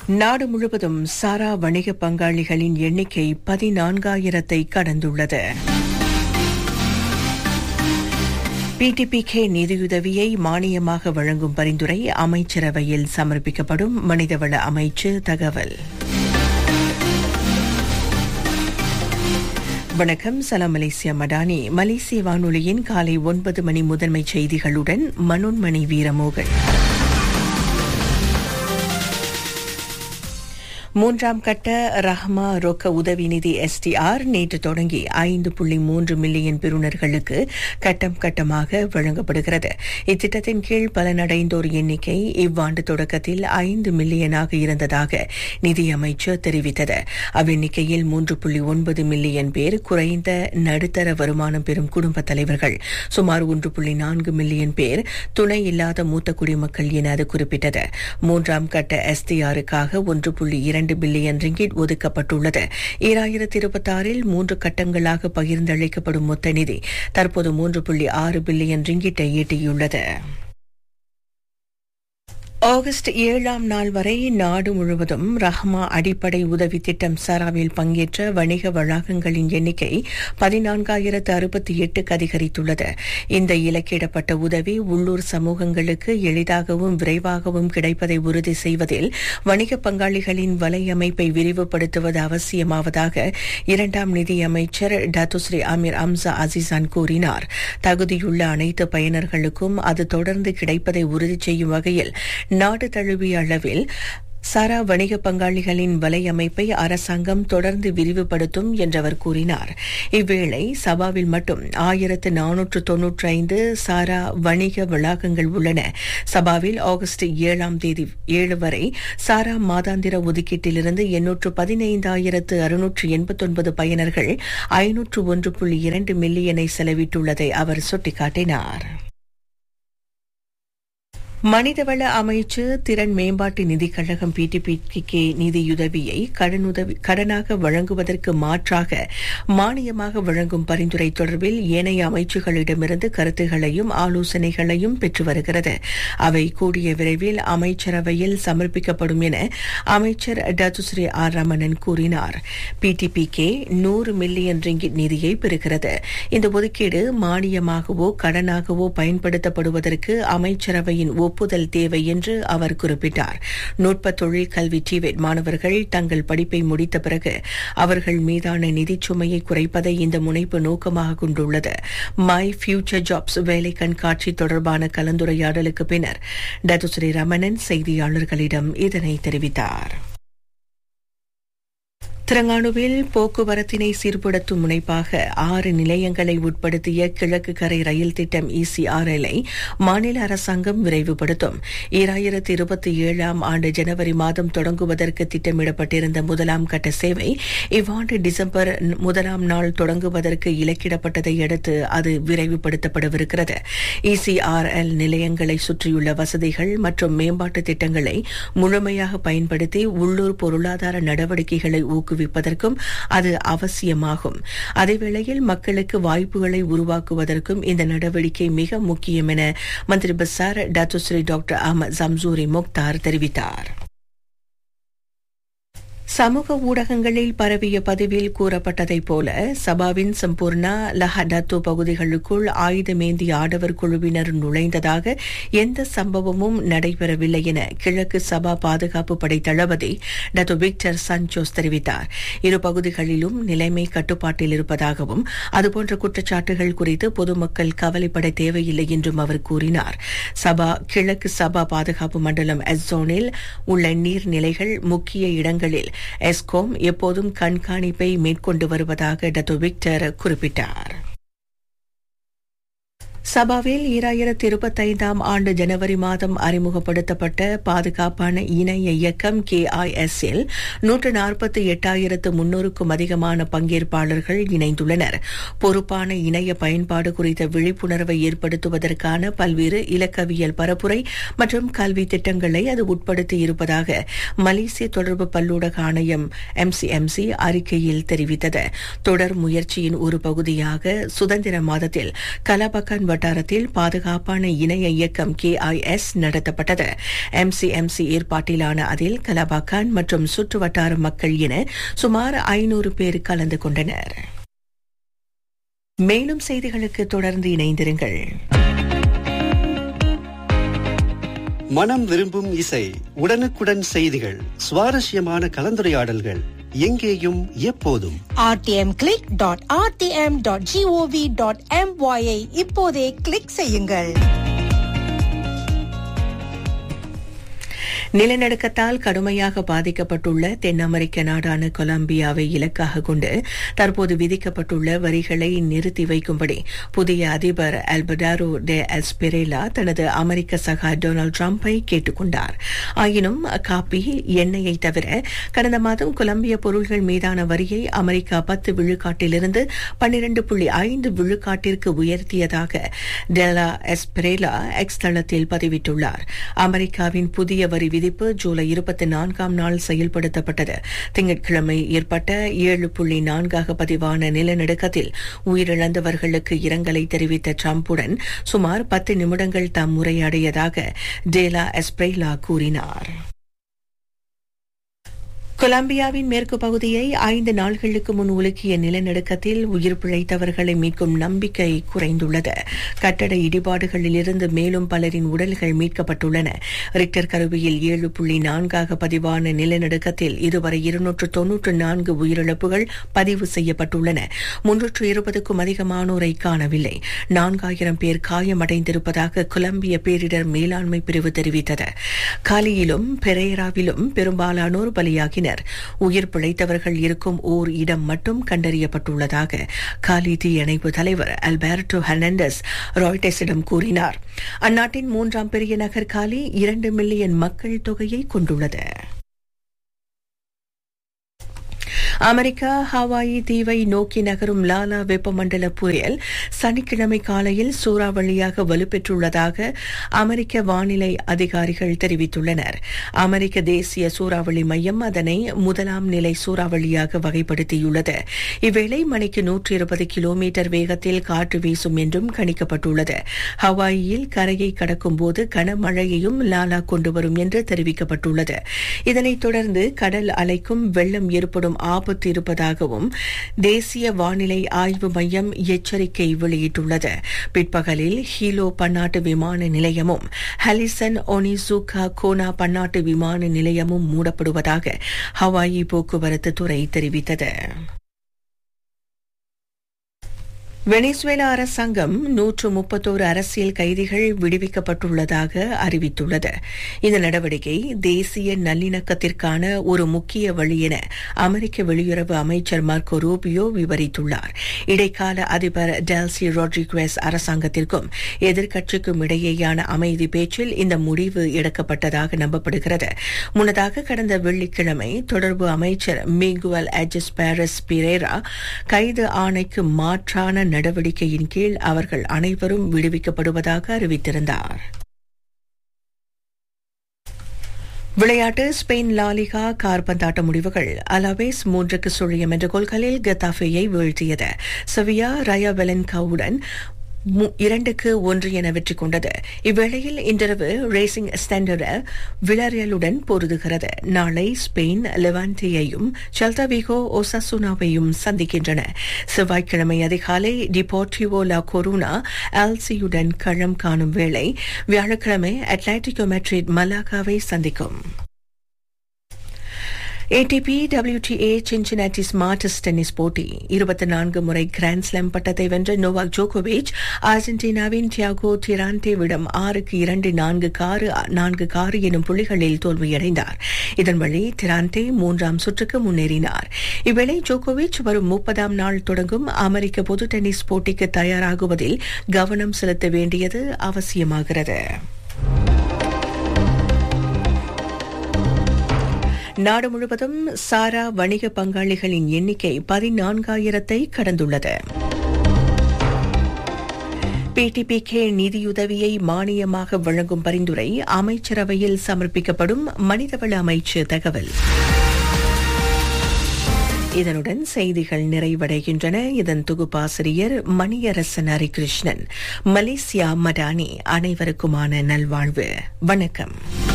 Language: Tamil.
நாடு முழுவதும் சாரா வணிக பங்காளிகளின் எண்ணிக்கை பதினான்காயிரத்தை கடந்துள்ளது பிடிபிகே நிதியுதவியை மானியமாக வழங்கும் பரிந்துரை அமைச்சரவையில் சமர்ப்பிக்கப்படும் மனிதவள அமைச்சு தகவல் வணக்கம் சலாம் மலேசியா மடானி மலேசிய வானொலியின் காலை ஒன்பது மணி முதன்மை செய்திகளுடன் மனோன்மணி வீரமோகன் மூன்றாம் கட்ட ரஹ்மா ரொக்க உதவி நிதி எஸ்டிஆர் நேற்று தொடங்கி ஐந்து புள்ளி மூன்று மில்லியன் பெறுநர்களுக்கு கட்டம் கட்டமாக வழங்கப்படுகிறது இத்திட்டத்தின் கீழ் பலனடைந்தோர் எண்ணிக்கை இவ்வாண்டு தொடக்கத்தில் ஐந்து மில்லியனாக இருந்ததாக நிதியமைச்சர் தெரிவித்தது அவ்வெண்ணிக்கையில் மூன்று புள்ளி ஒன்பது மில்லியன் பேர் குறைந்த நடுத்தர வருமானம் பெறும் குடும்ப தலைவர்கள் சுமார் ஒன்று புள்ளி நான்கு மில்லியன் பேர் துணை இல்லாத மூத்த குடிமக்கள் என அது குறிப்பிட்டது மூன்றாம் கட்ட எஸ்டிஆருக்காக ஒன்று புள்ளி இரண்டு பில்லியன் ரிங்கிட் ஒதுக்கப்பட்டுள்ளது ஈராயிரத்தி இருபத்தாறில் மூன்று கட்டங்களாக பகிர்ந்தளிக்கப்படும் மொத்த நிதி தற்போது மூன்று புள்ளி ஆறு பில்லியன் ரிங்கிட்டை எட்டியுள்ளது ஆகஸ்ட் ஏழாம் நாள் வரை நாடு முழுவதும் ரஹ்மா அடிப்படை உதவி திட்டம் சாராவில் பங்கேற்ற வணிக வளாகங்களின் எண்ணிக்கை பதினான்காயிரத்து அறுபத்தி எட்டுக்கு அதிகரித்துள்ளது இந்த இலக்கிடப்பட்ட உதவி உள்ளூர் சமூகங்களுக்கு எளிதாகவும் விரைவாகவும் கிடைப்பதை உறுதி செய்வதில் வணிக பங்காளிகளின் வலையமைப்பை விரிவுபடுத்துவது அவசியமாவதாக இரண்டாம் நிதியமைச்சர் டாத்துஸ்ரீ அமீர் அம்சா அசிசான் கூறினார் தகுதியுள்ள அனைத்து பயனர்களுக்கும் அது தொடர்ந்து கிடைப்பதை உறுதி செய்யும் வகையில் நாடு தழுவிய அளவில் சாரா வணிக பங்காளிகளின் வலையமைப்பை அரசாங்கம் தொடர்ந்து விரிவுபடுத்தும் என்றவர் கூறினார் இவ்வேளை சபாவில் மட்டும் ஆயிரத்து நானூற்று தொன்னூற்றி ஐந்து சாரா வணிக வளாகங்கள் உள்ளன சபாவில் ஆகஸ்ட் ஏழாம் தேதி ஏழு வரை சாரா மாதாந்திர ஒதுக்கீட்டிலிருந்து எண்ணூற்று பதினைந்தாயிரத்து அறுநூற்று எண்பத்தொன்பது பயனர்கள் ஐநூற்று ஒன்று புள்ளி இரண்டு மில்லியனை செலவிட்டுள்ளதை அவர் சுட்டிக்காட்டினார் மனிதவள அமைச்சு திறன் மேம்பாட்டு நிதிக் கழகம் பிடிபிகே நிதியுதவியை கடனுதவி கடனாக வழங்குவதற்கு மாற்றாக மானியமாக வழங்கும் பரிந்துரை தொடர்பில் ஏனைய அமைச்சுகளிடமிருந்து கருத்துகளையும் ஆலோசனைகளையும் பெற்று வருகிறது அவை கூடிய விரைவில் அமைச்சரவையில் சமர்ப்பிக்கப்படும் என அமைச்சர் டத்துஸ்ரீ ஆர் ரமணன் கூறினார் பிடிபிகே நூறு மில்லியன் ரிங்கிட் நிதியை பெறுகிறது இந்த ஒதுக்கீடு மானியமாகவோ கடனாகவோ பயன்படுத்தப்படுவதற்கு அமைச்சரவையின் ஒப்புதல் தேவை என்று அவர் குறிப்பிட்டார் நுட்ப தொழில் கல்வி டிவெட் மாணவர்கள் தங்கள் படிப்பை முடித்த பிறகு அவர்கள் மீதான நிதிச் சுமையை குறைப்பதை இந்த முனைப்பு நோக்கமாக கொண்டுள்ளது மை ஃபியூச்சர் ஜாப்ஸ் வேலை கண்காட்சி தொடர்பான கலந்துரையாடலுக்கு பின்னர் டத்துஸ்ரீ ரமணன் செய்தியாளர்களிடம் இதனை தெரிவித்தார் திரங்கானுவில் போக்குவரத்தினை சீர்படுத்தும் முனைப்பாக ஆறு நிலையங்களை உட்படுத்திய கிழக்கு கரை ரயில் திட்டம் இசிஆர்எல்ஐ மாநில அரசாங்கம் விரைவுபடுத்தும் ஈராயிரத்தி இருபத்தி ஏழாம் ஆண்டு ஜனவரி மாதம் தொடங்குவதற்கு திட்டமிடப்பட்டிருந்த முதலாம் கட்ட சேவை இவ்வாண்டு டிசம்பர் முதலாம் நாள் தொடங்குவதற்கு இலக்கிடப்பட்டதை அடுத்து அது விரைவுபடுத்தப்படவிருக்கிறது இசிஆர்எல் நிலையங்களை சுற்றியுள்ள வசதிகள் மற்றும் மேம்பாட்டு திட்டங்களை முழுமையாக பயன்படுத்தி உள்ளூர் பொருளாதார நடவடிக்கைகளை ஊக்குவிக்கும் ஊக்குவிப்பதற்கும் அது அவசியமாகும் அதேவேளையில் மக்களுக்கு வாய்ப்புகளை உருவாக்குவதற்கும் இந்த நடவடிக்கை மிக முக்கியம் என மந்திரி பசார் டாத்துஸ்ரீ டாக்டர் அஹமத் சம்சூரி முக்தார் தெரிவித்தார் சமூக ஊடகங்களில் பரவிய பதிவில் கூறப்பட்டதைப் போல சபாவின் சம்பூர்ணா லஹடத்து பகுதிகளுக்குள் ஆயுதமேந்திய ஆடவர் குழுவினர் நுழைந்ததாக எந்த சம்பவமும் நடைபெறவில்லை என கிழக்கு சபா பாதுகாப்பு படை தளபதி டத்து விக்டர் சஞ்சோஸ் தெரிவித்தார் இரு பகுதிகளிலும் நிலைமை கட்டுப்பாட்டில் இருப்பதாகவும் அதுபோன்ற குற்றச்சாட்டுகள் குறித்து பொதுமக்கள் கவலைப்பட தேவையில்லை என்றும் அவர் கூறினார் சபா கிழக்கு சபா பாதுகாப்பு மண்டலம் எஸ்ஸோனில் உள்ள நீர்நிலைகள் முக்கிய இடங்களில் எஸ்கோம் எப்போதும் கண்காணிப்பை மேற்கொண்டு வருவதாக டத்து விக்டர் குறிப்பிட்டார் சபாவில் ஈராயிரத்தி இருபத்தைந்தாம் ஆண்டு ஜனவரி மாதம் அறிமுகப்படுத்தப்பட்ட பாதுகாப்பான இணைய இயக்கம் கே ஐ எஸ் இல் நூற்று நாற்பத்தி எட்டாயிரத்து முன்னூறுக்கும் அதிகமான பங்கேற்பாளர்கள் இணைந்துள்ளனர் பொறுப்பான இணைய பயன்பாடு குறித்த விழிப்புணர்வை ஏற்படுத்துவதற்கான பல்வேறு இலக்கவியல் பரப்புரை மற்றும் கல்வி திட்டங்களை அது உட்படுத்தி இருப்பதாக மலேசிய தொடர்பு பல்லூடக ஆணையம் எம்சிஎம்சி அறிக்கையில் தெரிவித்தது தொடர் முயற்சியின் ஒரு பகுதியாக சுதந்திர மாதத்தில் கலபக்கான் வட்டாரத்தில் பாதுகாப்பான இணைய இயக்கம் கேஐஎஸ் நடத்தப்பட்டது எம்சிஎம்சி ஏற்பாட்டிலான அதில் கலாபாக்கான் மற்றும் சுற்று வட்டார மக்கள் என சுமார் ஐநூறு பேர் கலந்து கொண்டனர் மேலும் செய்திகளுக்கு தொடர்ந்து இணைந்திருங்கள் மனம் விரும்பும் இசை உடனுக்குடன் செய்திகள் சுவாரஸ்யமான கலந்துரையாடல்கள் எங்கேயும் எப்போதும் rtmclick.rtm.gov.my ஐ இப்போதே கிளிக் செய்யுங்கள் நிலநடுக்கத்தால் கடுமையாக பாதிக்கப்பட்டுள்ள தென் அமெரிக்க நாடான கொலம்பியாவை இலக்காக கொண்டு தற்போது விதிக்கப்பட்டுள்ள வரிகளை நிறுத்தி வைக்கும்படி புதிய அதிபர் அல்படாரோ டே எஸ்பெரேலா தனது அமெரிக்க சகா டொனால்டு டிரம்பை கேட்டுக் கொண்டார் ஆயினும் காப்பி எண்ணெயை தவிர கடந்த மாதம் கொலம்பிய பொருள்கள் மீதான வரியை அமெரிக்கா பத்து விழுக்காட்டிலிருந்து பன்னிரண்டு புள்ளி ஐந்து விழுக்காட்டிற்கு உயர்த்தியதாக டெலா எஸ்பெரேலா எக்ஸ் தளத்தில் பதிவிட்டுள்ளார் அமெரிக்காவின் புதிய வரி விதிப்பு ஜூலை இருபத்தி நான்காம் நாள் செயல்படுத்தப்பட்டது திங்கட்கிழமை ஏற்பட்ட ஏழு புள்ளி நான்காக பதிவான நிலநடுக்கத்தில் உயிரிழந்தவர்களுக்கு இரங்கலை தெரிவித்த டிரம்புடன் சுமார் பத்து நிமிடங்கள் தாம் உரையாடியதாக டேலா எஸ்பிரேலா கூறினார் கொலம்பியாவின் மேற்கு பகுதியை ஐந்து நாள்களுக்கு முன் உலுக்கிய நிலநடுக்கத்தில் உயிர் பிழைத்தவர்களை மீட்கும் நம்பிக்கை குறைந்துள்ளது கட்டட இடிபாடுகளிலிருந்து மேலும் பலரின் உடல்கள் மீட்கப்பட்டுள்ளன ரிக்டர் கருவியில் ஏழு புள்ளி நான்காக பதிவான நிலநடுக்கத்தில் இதுவரை இருநூற்று தொன்னூற்று நான்கு உயிரிழப்புகள் பதிவு செய்யப்பட்டுள்ளன முன்னூற்று இருபதுக்கும் அதிகமானோரை காணவில்லை நான்காயிரம் பேர் காயமடைந்திருப்பதாக கொலம்பிய பேரிடர் மேலாண்மை பிரிவு தெரிவித்தது காலியிலும் பெரேராவிலும் பெரும்பாலானோர் பலியாகினர் உயிர் பிழைத்தவர்கள் இருக்கும் ஓர் இடம் மட்டும் கண்டறியப்பட்டுள்ளதாக காலி தீயணைப்பு தலைவர் அல்பர்டோ ஹெர்னாண்டஸ் ராய்டர்ஸிடம் கூறினார் அந்நாட்டின் மூன்றாம் பெரிய நகர் காலி இரண்டு மில்லியன் மக்கள் தொகையை கொண்டுள்ளது அமெரிக்கா ஹவாயி தீவை நோக்கி நகரும் லாலா வெப்பமண்டல புயல் சனிக்கிழமை காலையில் சூறாவளியாக வலுப்பெற்றுள்ளதாக அமெரிக்க வானிலை அதிகாரிகள் தெரிவித்துள்ளனர் அமெரிக்க தேசிய சூறாவளி மையம் அதனை முதலாம் நிலை சூறாவளியாக வகைப்படுத்தியுள்ளது இவ்வேளை மணிக்கு நூற்றி இருபது கிலோமீட்டர் வேகத்தில் காற்று வீசும் என்றும் கணிக்கப்பட்டுள்ளது ஹவாயில் கரையை கடக்கும் போது கனமழையையும் லாலா கொண்டு வரும் என்று தெரிவிக்கப்பட்டுள்ளது இதனைத் தொடர்ந்து கடல் அலைக்கும் வெள்ளம் ஏற்படும் ஆபத்து இருப்பதாகவும் தேசிய வானிலை ஆய்வு மையம் எச்சரிக்கை வெளியிட்டுள்ளது பிற்பகலில் ஹீலோ பன்னாட்டு விமான நிலையமும் ஹலிசன் ஒனிசுகா கோனா பன்னாட்டு விமான நிலையமும் மூடப்படுவதாக ஹவாயி போக்குவரத்து துறை தெரிவித்தது வெனிசுவேலா அரசாங்கம் நூற்று முப்பத்தோரு அரசியல் கைதிகள் விடுவிக்கப்பட்டுள்ளதாக அறிவித்துள்ளது இந்த நடவடிக்கை தேசிய நல்லிணக்கத்திற்கான ஒரு முக்கிய வழி என அமெரிக்க வெளியுறவு அமைச்சர் மார்க்கோ ரூபியோ விவரித்துள்ளார் இடைக்கால அதிபர் டெல்சி ரோட்ரிகுவேஸ் அரசாங்கத்திற்கும் எதிர்க்கட்சிக்கும் இடையேயான அமைதி பேச்சில் இந்த முடிவு எடுக்கப்பட்டதாக நம்பப்படுகிறது முன்னதாக கடந்த வெள்ளிக்கிழமை தொடர்பு அமைச்சர் மிகுவல் அஜஸ் பாரஸ் பிரேரா கைது ஆணைக்கு மாற்றான நடவடிக்கையின் கீழ் அவர்கள் அனைவரும் விடுவிக்கப்படுவதாக அறிவித்திருந்தார் விளையாட்டு ஸ்பெயின் லாலிகா கார்பந்தாட்ட முடிவுகள் அலவேஸ் மூன்றுக்கு சுழியம் என்ற கோல்களில் கத்தாஃபேயை வீழ்த்தியது செவியா ரயா வெலன்காவுடன் இரண்டுக்கு ஒன்று என வெற்றி கொண்டது இவ்வேளையில் இன்றிரவு ரேசிங் ஸ்டாண்டர்ட் விளரியலுடன் பொருதுகிறது நாளை ஸ்பெயின் லெவான்டியையும் செல்தாவிகோ ஒசாசுனாவையும் சந்திக்கின்றன செவ்வாய்க்கிழமை அதிகாலை டிபோர்டிவோ லா கொரோனா ஆல்சியுடன் களம் காணும் வேளை வியாழக்கிழமை அட்லாண்டிகோ மெட்ரிட் மலாகாவை சந்திக்கும் ஏடிபி டபிள்யூடிஏ சின்சினாட்டி ஸ்மார்டஸ்ட் டென்னிஸ் போட்டி இருபத்தி நான்கு முறை கிராண்ட் ஸ்லாம் பட்டத்தை வென்ற நோவாக் ஜோகோவிச் அர்ஜென்டினாவின் டியாகோ டிராண்டேவிடம் ஆறுக்கு இரண்டு நான்கு காரு நான்கு காரு எனும் புள்ளிகளில் தோல்வியடைந்தார் இதன் வழி டிராண்டே மூன்றாம் சுற்றுக்கு முன்னேறினார் இவ்வேளை ஜோகோவிச் வரும் முப்பதாம் நாள் தொடங்கும் அமெரிக்க பொது டென்னிஸ் போட்டிக்கு தயாராகுவதில் கவனம் செலுத்த வேண்டியது அவசியமாகிறது நாடு முழுவதும் சாரா வணிக பங்காளிகளின் எண்ணிக்கை பதினான்காயிரத்தை கடந்துள்ளது பிடிபிகே நிதியுதவியை மானியமாக வழங்கும் பரிந்துரை அமைச்சரவையில் சமர்ப்பிக்கப்படும் மனிதவள அமைச்சு தகவல் இதனுடன் செய்திகள் நிறைவடைகின்றன இதன் தொகுப்பாசிரியர் மணியரசன் ஹரிகிருஷ்ணன் மலேசியா மடானி அனைவருக்குமான நல்வாழ்வு வணக்கம்